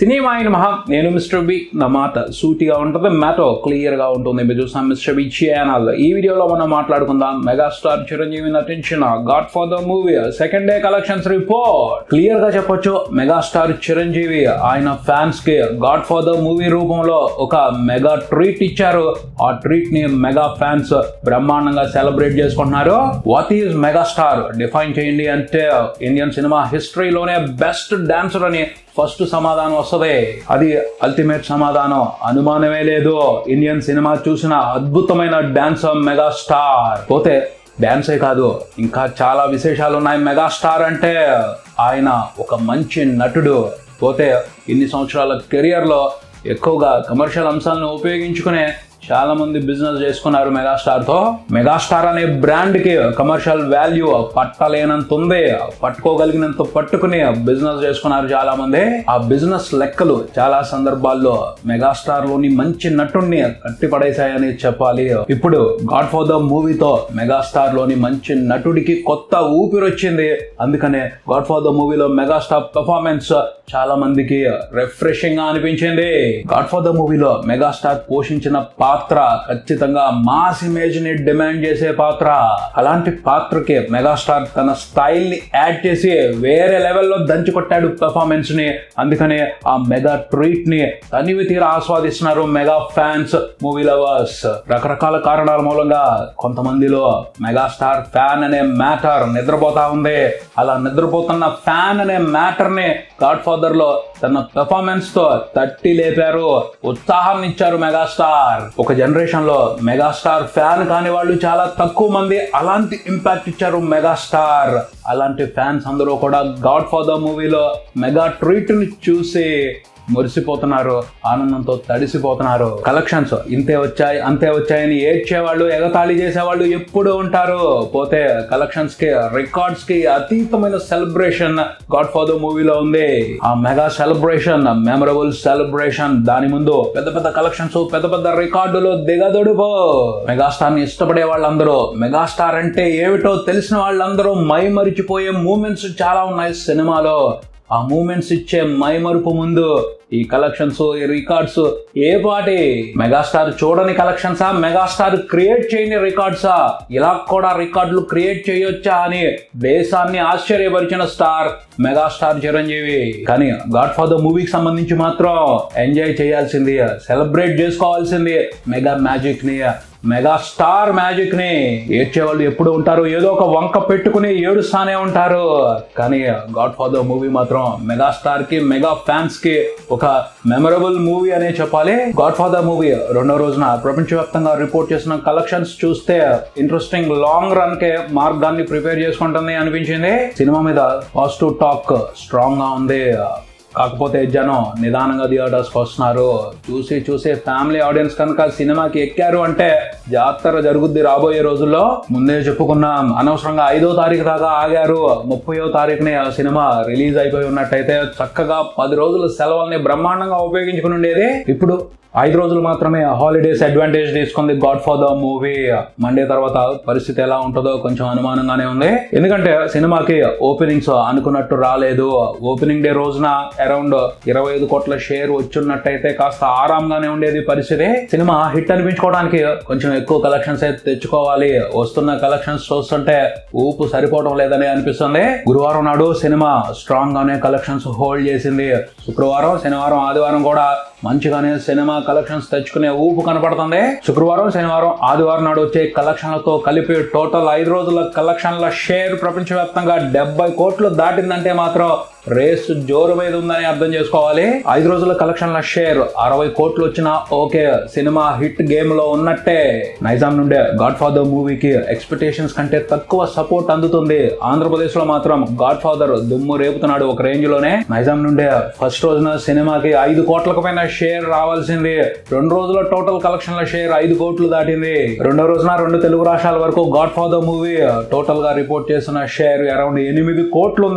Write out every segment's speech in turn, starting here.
cinema అయిన మహా నేను మిస్టర్ బి నా మాట సూటిగా ఉంటుంది మ్యాటో క్లియర్ గా ఉంటుంది మీరు చూసాం మిస్టర్ బి ఛానల్ ఈ వీడియోలో మనం మాట్లాడుకుందాం మెగాస్టార్ చిరంజీవి నటించిన God Father movie second day collections report clear గా చెప్పొచ్చు మెగాస్టార్ చిరంజీవి ఆయన ఫ్యాన్స్ కి గాడ్ ఫాదర్ మూవీ రూపంలో ఒక మెగా ట్రీట్ ఇచ్చారు ఆ ట్రీట్ ని మెగా ఫ్యాన్స్ బ్రహ్మాండంగా సెలబ్రేట్ చేసుకుంటున్నారు వాట్ ఈజ్ మెగాస్టార్ డిఫైన్ చేయండి అంటే ఇండియన్ సినిమా హిస్టరీలోనే బెస్ట్ డాన్సర్ అని ఫస్ట్ సమాధానం వస్తుంది అది అల్టిమేట్ సమాధానం అనుమానమే లేదు ఇండియన్ సినిమా చూసిన అద్భుతమైన డాన్సర్ మెగాస్టార్ పోతే డాన్సే కాదు ఇంకా చాలా విశేషాలు ఉన్నాయి మెగాస్టార్ అంటే ఆయన ఒక మంచి నటుడు పోతే ఇన్ని సంవత్సరాల కెరియర్లో ఎక్కువగా కమర్షియల్ అంశాలను ఉపయోగించుకునే చాలా మంది బిజినెస్ చేసుకున్నారు మెగాస్టార్ తో మెగాస్టార్ అనే బ్రాండ్ కి కమర్షియల్ వాల్యూ పట్టలేనంత ఉంది పట్టుకోగలిగినంత పట్టుకుని బిజినెస్ చేసుకున్నారు చాలా మంది ఆ బిజినెస్ లెక్కలు చాలా సందర్భాల్లో మెగాస్టార్ లోని మంచి నటుణ్ణి కట్టి పడేశాయని చెప్పాలి ఇప్పుడు గాడ్ ఫాదర్ మూవీతో మెగాస్టార్ లోని మంచి నటుడికి కొత్త ఊపిరి వచ్చింది అందుకనే గాడ్ ఫాదర్ మూవీలో మెగాస్టార్ పెర్ఫార్మెన్స్ చాలా మందికి రిఫ్రెషింగ్ గా అనిపించింది గాడ్ ఫాదర్ మూవీలో మెగాస్టార్ పోషించిన పాత్ర ఖచ్చితంగా మాస్ ఇమేజ్ ని డిమాండ్ చేసే పాత్ర అలాంటి పాత్రకి మెగాస్టార్ తన స్టైల్ ని యాడ్ చేసి వేరే లెవెల్లో దంచి కొట్టాడు పెర్ఫార్మెన్స్ ని అందుకనే ఆ మెగా ట్రీట్ ని తనివి తీరా ఆస్వాదిస్తున్నారు మెగా ఫ్యాన్స్ మూవీ లవర్స్ రకరకాల కారణాల మూలంగా కొంతమందిలో మెగాస్టార్ ఫ్యాన్ అనే మ్యాటర్ నిద్రపోతా ఉంది అలా నిద్రపోతున్న ఫ్యాన్ అనే మ్యాటర్ ని గాడ్ ఫాదర్ లో తన పెర్ఫార్మెన్స్ తో తట్టి లేపారు ఉత్సాహాన్ని ఇచ్చారు మెగాస్టార్ ఒక జనరేషన్ లో మెగాస్టార్ ఫ్యాన్ కాని వాళ్ళు చాలా తక్కువ మంది అలాంటి ఇంపాక్ట్ ఇచ్చారు మెగాస్టార్ అలాంటి ఫ్యాన్స్ అందరూ కూడా గాడ్ ఫాదర్ మూవీలో మెగా ట్రీట్ ని చూసి మురిసిపోతున్నారు ఆనందంతో తడిసిపోతున్నారు కలెక్షన్స్ ఇంతే వచ్చాయి అంతే వచ్చాయని ఏడ్చేవాళ్ళు ఎగతాళి చేసేవాళ్ళు ఎప్పుడు ఉంటారు పోతే కలెక్షన్స్ కి రికార్డ్స్ కి అతీతమైన సెలబ్రేషన్ గాడ్ ఫాదర్ మూవీలో ఉంది ఆ మెగా సెలబ్రేషన్ మెమరబుల్ సెలబ్రేషన్ దాని ముందు పెద్ద పెద్ద కలెక్షన్స్ పెద్ద పెద్ద రికార్డులు దిగదొడుపో మెగాస్టార్ ని ఇష్టపడే వాళ్ళందరూ మెగాస్టార్ అంటే ఏమిటో తెలిసిన వాళ్ళందరూ మై మరిచిపోయే మూమెంట్స్ చాలా ఉన్నాయి సినిమాలో ఆ మూమెంట్స్ ఇచ్చే మైమరుపు ముందు ఈ కలెక్షన్స్ ఈ రికార్డ్స్ ఏ పాటి మెగాస్టార్ చూడని కలెక్షన్సా మెగాస్టార్ క్రియేట్ చేయని రికార్డ్సా ఇలా కూడా రికార్డులు క్రియేట్ చేయొచ్చా అని దేశాన్ని ఆశ్చర్యపరిచిన స్టార్ మెగాస్టార్ చిరంజీవి కానీ గాడ్ ఫాదర్ మూవీకి సంబంధించి మాత్రం ఎంజాయ్ చేయాల్సింది సెలబ్రేట్ చేసుకోవాల్సింది మెగా మ్యాజిక్ ని మెగా స్టార్ మ్యాజిక్ ని ఏడ్చేవాళ్ళు ఎప్పుడు ఉంటారు ఏదో ఒక వంక పెట్టుకుని ఏడుస్తానే ఉంటారు కానీ గాడ్ ఫాదర్ మూవీ మాత్రం మెగా స్టార్ కి మెగా ఫ్యాన్స్ కి ఒక మెమరబుల్ మూవీ అనే చెప్పాలి గాడ్ ఫాదర్ మూవీ రెండో రోజున ప్రపంచవ్యాప్తంగా రిపోర్ట్ చేసిన కలెక్షన్స్ చూస్తే ఇంట్రెస్టింగ్ లాంగ్ రన్ కే మార్గాన్ని ప్రిపేర్ చేసుకుంటుంది అనిపించింది సినిమా మీద పాజిటివ్ టాక్ స్ట్రాంగ్ గా ఉంది కాకపోతే జనం నిదానంగా థియేటర్స్కి వస్తున్నారు చూసి చూసి ఫ్యామిలీ ఆడియన్స్ కనుక సినిమాకి ఎక్కారు అంటే జాతర జరుగుద్ది రాబోయే రోజుల్లో ముందే చెప్పుకున్నాం అనవసరంగా ఐదో తారీఖు దాకా ఆగారు ముప్పయో తారీఖునే ఆ సినిమా రిలీజ్ అయిపోయి ఉన్నట్టయితే చక్కగా పది రోజుల సెలవుల్ని బ్రహ్మాండంగా ఉపయోగించుకుని ఉండేది ఇప్పుడు ఐదు రోజులు మాత్రమే హాలిడేస్ అడ్వాంటేజ్ తీసుకుంది గాడ్ ఫాదర్ మూవీ మండే తర్వాత పరిస్థితి ఎలా ఉంటుందో కొంచెం అనుమానంగానే ఉంది ఎందుకంటే సినిమాకి ఓపెనింగ్స్ అనుకున్నట్టు రాలేదు ఓపెనింగ్ డే రోజున అరౌండ్ ఇరవై ఐదు కోట్ల షేర్ వచ్చున్నట్టయితే కాస్త ఆరాంగానే ఉండేది పరిస్థితి సినిమా హిట్ అనిపించుకోవడానికి కొంచెం ఎక్కువ కలెక్షన్స్ అయితే తెచ్చుకోవాలి వస్తున్న కలెక్షన్స్ చూస్తుంటే ఊపు సరిపోవడం లేదని అనిపిస్తుంది గురువారం నాడు సినిమా స్ట్రాంగ్ గానే కలెక్షన్స్ హోల్డ్ చేసింది శుక్రవారం శనివారం ఆదివారం కూడా మంచిగానే సినిమా కలెక్షన్స్ తెచ్చుకునే ఊపు కనపడుతుంది శుక్రవారం శనివారం ఆదివారం నాడు వచ్చే కలెక్షన్లతో కలిపి టోటల్ ఐదు రోజుల కలెక్షన్ల షేర్ ప్రపంచవ్యాప్తంగా డెబ్బై కోట్లు దాటిందంటే మాత్రం రేస్ జోరు మీద ఉందని అర్థం చేసుకోవాలి ఐదు రోజుల కలెక్షన్ల షేర్ అరవై కోట్లు వచ్చినా ఓకే సినిమా హిట్ గేమ్ లో ఉన్నట్టే నైజాం నుండే గాడ్ ఫాదర్ మూవీకి ఎక్స్పెక్టేషన్స్ కంటే తక్కువ సపోర్ట్ అందుతుంది ఆంధ్రప్రదేశ్ లో మాత్రం గాడ్ ఫాదర్ దుమ్ము రేపుతున్నాడు ఒక రేంజ్ లోనే నైజాం నుండే ఫస్ట్ రోజున సినిమాకి ఐదు కోట్లకు పైన షేర్ రావాల్సింది రెండు రోజుల టోటల్ కలెక్షన్ల షేర్ ఐదు కోట్లు దాటింది రెండో రోజున రెండు తెలుగు రాష్ట్రాల వరకు గాడ్ ఫాదర్ మూవీ టోటల్ గా రిపోర్ట్ చేసిన షేర్ అరౌండ్ ఎనిమిది కోట్లు ఉంది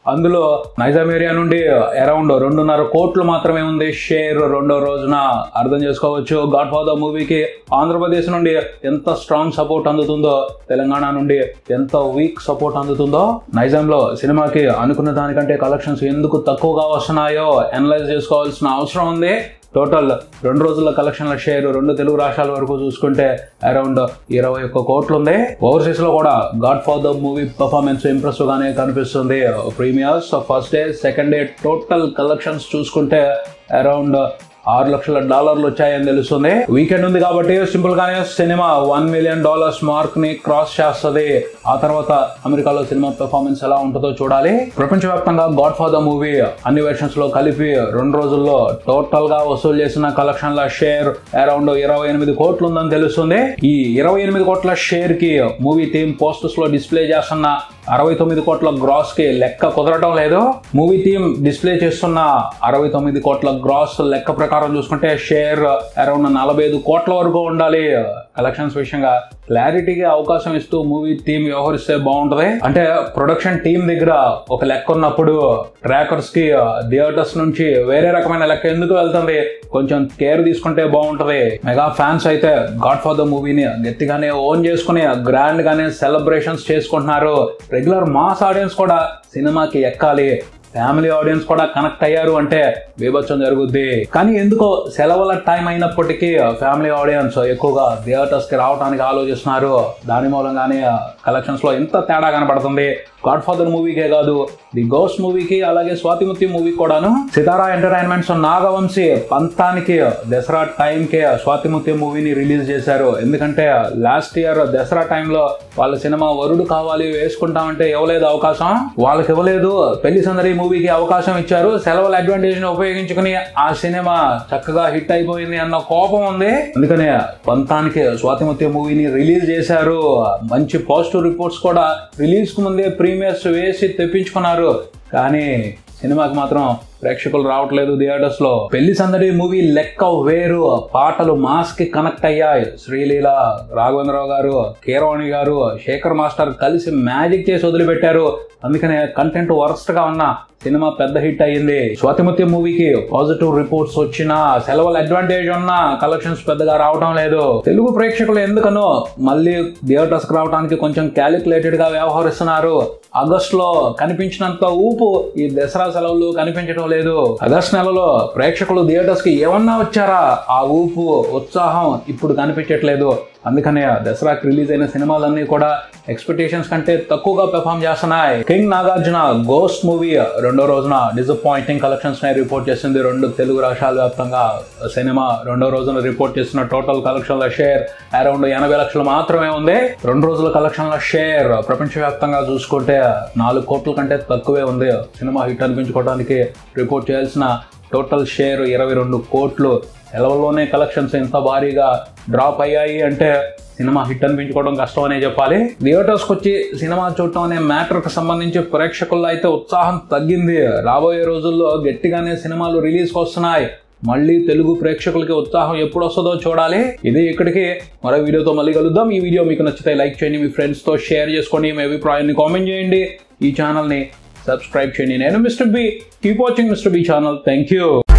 అందులో నైజాం ఏరియా నుండి అరౌండ్ రెండున్నర కోట్లు మాత్రమే ఉంది షేర్ రెండో రోజున అర్థం చేసుకోవచ్చు గాడ్ ఫాదర్ మూవీకి ఆంధ్రప్రదేశ్ నుండి ఎంత స్ట్రాంగ్ సపోర్ట్ అందుతుందో తెలంగాణ నుండి ఎంత వీక్ సపోర్ట్ అందుతుందో నైజాంలో సినిమాకి అనుకున్న దానికంటే కలెక్షన్స్ ఎందుకు తక్కువగా వస్తున్నాయో అనలైజ్ చేసుకోవాల్సిన అవసరం ఉంది టోటల్ రెండు రోజుల కలెక్షన్ల షేర్ రెండు తెలుగు రాష్ట్రాల వరకు చూసుకుంటే అరౌండ్ ఇరవై ఒక్క కోట్లు ఉంది ఓవర్సీస్ లో కూడా God Father movie performance impressive గానే కనిపిస్తుంది premiers first day second day total collections చూసుకుంటే అరౌండ్ ఆరు లక్షల డాలర్లు వచ్చాయని తెలుస్తుంది వీకెండ్ ఉంది కాబట్టి సింపుల్ గానే cinema one million dollars mark ని క్రాస్ చేస్తుంది ఆ తర్వాత అమెరికాలో సినిమా పెర్ఫార్మెన్స్ ఎలా ఉంటుందో చూడాలి ప్రపంచవ్యాప్తంగా గాడ్ ఫాదర్ మూవీ అన్ని వెర్షన్స్ లో కలిపి రెండు రోజుల్లో టోటల్ గా వసూలు చేసిన కలెక్షన్ల షేర్ అరౌండ్ ఇరవై ఎనిమిది కోట్లు ఉందని తెలుస్తుంది ఈ ఇరవై ఎనిమిది కోట్ల షేర్ కి మూవీ టీమ్ పోస్టర్స్ లో డిస్ప్లే చేస్తున్న అరవై తొమ్మిది కోట్ల గ్రాస్ కి లెక్క కుదరటం లేదు మూవీ టీమ్ డిస్ప్లే చేస్తున్న అరవై తొమ్మిది కోట్ల గ్రాస్ లెక్క ప్రకారం చూసుకుంటే షేర్ అరౌండ్ నలభై ఐదు కోట్ల వరకు ఉండాలి కలెక్షన్స్ విషయంగా క్లారిటీగా అవకాశం ఇస్తూ మూవీ టీమ్ వ్యవహరిస్తే బాగుంటది అంటే ప్రొడక్షన్ టీమ్ దగ్గర ఒక లెక్క ఉన్నప్పుడు ట్రాకర్స్ కి థియేటర్స్ నుంచి వేరే రకమైన లెక్క ఎందుకు వెళ్తుంది కొంచెం కేర్ తీసుకుంటే బాగుంటది మెగా ఫ్యాన్స్ అయితే గాడ్ ఫాదర్ మూవీని గట్టిగానే ఓన్ చేసుకుని గ్రాండ్ గానే సెలబ్రేషన్స్ చేసుకుంటున్నారు రెగ్యులర్ మాస్ ఆడియన్స్ కూడా సినిమాకి ఎక్కాలి ఫ్యామిలీ ఆడియన్స్ కూడా కనెక్ట్ అయ్యారు అంటే బీభత్సం జరుగుద్ది కానీ ఎందుకో సెలవుల టైం అయినప్పటికీ ఫ్యామిలీ ఆడియన్స్ ఎక్కువగా థియేటర్స్ కి రావడానికి ఆలోచిస్తున్నారు దాని మూలంగానే కలెక్షన్స్ లో ఎంత తేడా కనపడుతుంది గాడ్ ఫాదర్ మూవీకే కాదు ది గోస్ట్ మూవీకి అలాగే స్వాతిముత్తి మూవీ కూడాను సితారా ఎంటర్టైన్మెంట్స్ నాగవంశీ పంతానికి దసరా టైంకే స్వాతిముత్తి మూవీని రిలీజ్ చేశారు ఎందుకంటే లాస్ట్ ఇయర్ దసరా టైంలో వాళ్ళ సినిమా వరుడు కావాలి వేసుకుంటామంటే ఇవ్వలేదు అవకాశం వాళ్ళకి ఇవ్వలేదు పెళ్లి సందడి మూవీకి అవకాశం ఇచ్చారు సెలవుల అడ్వాంటేజ్ ని ఉపయోగించుకుని ఆ సినిమా చక్కగా హిట్ అయిపోయింది అన్న కోపం ఉంది అందుకనే పంతానికి స్వాతిముత్య మూవీని రిలీజ్ చేశారు మంచి పాజిటివ్ రిపోర్ట్స్ కూడా రిలీజ్ కు ముందే ప్రీమియర్స్ వేసి తెప్పించుకున్నారు కానీ సినిమాకి మాత్రం ప్రేక్షకులు రావట్లేదు థియేటర్స్ లో పెళ్లి సందడి మూవీ లెక్క వేరు పాటలు మాస్ కి కనెక్ట్ అయ్యాయి శ్రీలీల రాఘవేంద్రరావు గారు కీరవాణి గారు శేఖర్ మాస్టర్ కలిసి మ్యాజిక్ చేసి వదిలిపెట్టారు అందుకనే కంటెంట్ వరస్ట్ గా ఉన్న సినిమా పెద్ద హిట్ అయ్యింది స్వాతిముత్య మూవీకి పాజిటివ్ రిపోర్ట్స్ వచ్చినా సెలవుల అడ్వాంటేజ్ ఉన్నా కలెక్షన్స్ పెద్దగా రావడం లేదు తెలుగు ప్రేక్షకులు ఎందుకనో మళ్ళీ థియేటర్స్ కి రావడానికి కొంచెం క్యాలిక్యులేటెడ్ గా వ్యవహరిస్తున్నారు ఆగస్ట్ లో కనిపించినంత ఊపు ఈ దసరా సెలవులు కనిపించడం లేదు ఆగస్ట్ నెలలో ప్రేక్షకులు థియేటర్స్ కి ఏమన్నా వచ్చారా ఆ ఊపు ఉత్సాహం ఇప్పుడు కనిపించట్లేదు అందుకనే దసరాకి రిలీజ్ అయిన సినిమాలన్నీ కూడా ఎక్స్పెక్టేషన్స్ కంటే తక్కువగా పెర్ఫామ్ చేస్తున్నాయి కింగ్ నాగార్జున గోస్ట్ మూవీ రెండో రోజున డిసప్పాయింటింగ్ కలెక్షన్స్ ని రిపోర్ట్ చేసింది రెండు తెలుగు రాష్ట్రాల వ్యాప్తంగా సినిమా రెండో రోజున రిపోర్ట్ చేసిన టోటల్ కలెక్షన్ల షేర్ అరౌండ్ ఎనభై లక్షలు మాత్రమే ఉంది రెండు రోజుల కలెక్షన్ల షేర్ ప్రపంచవ్యాప్తంగా చూసుకుంటే నాలుగు కోట్ల కంటే తక్కువే ఉంది సినిమా హిట్ అనిపించుకోవడానికి రిపోర్ట్ చేయాల్సిన టోటల్ షేర్ ఇరవై రెండు కోట్లు సెలవుల్లోనే కలెక్షన్స్ ఇంత భారీగా డ్రాప్ అయ్యాయి అంటే సినిమా హిట్ అనిపించుకోవడం కష్టం అనే చెప్పాలి థియేటర్స్కి వచ్చి సినిమా చూడటం అనే మ్యాటర్కి సంబంధించి ప్రేక్షకుల్లో అయితే ఉత్సాహం తగ్గింది రాబోయే రోజుల్లో గట్టిగానే సినిమాలు రిలీజ్కి వస్తున్నాయి మళ్ళీ తెలుగు ప్రేక్షకులకి ఉత్సాహం ఎప్పుడు వస్తుందో చూడాలి ఇది ఇక్కడికి మరో వీడియోతో మళ్ళీ కలుద్దాం ఈ వీడియో మీకు నచ్చితే లైక్ చేయండి మీ ఫ్రెండ్స్తో షేర్ చేసుకోండి మీ అభిప్రాయాన్ని కామెంట్ చేయండి ఈ ఛానల్ని సబ్స్క్రైబ్ చేయండి నేను mister B keep watching mister B channel thank you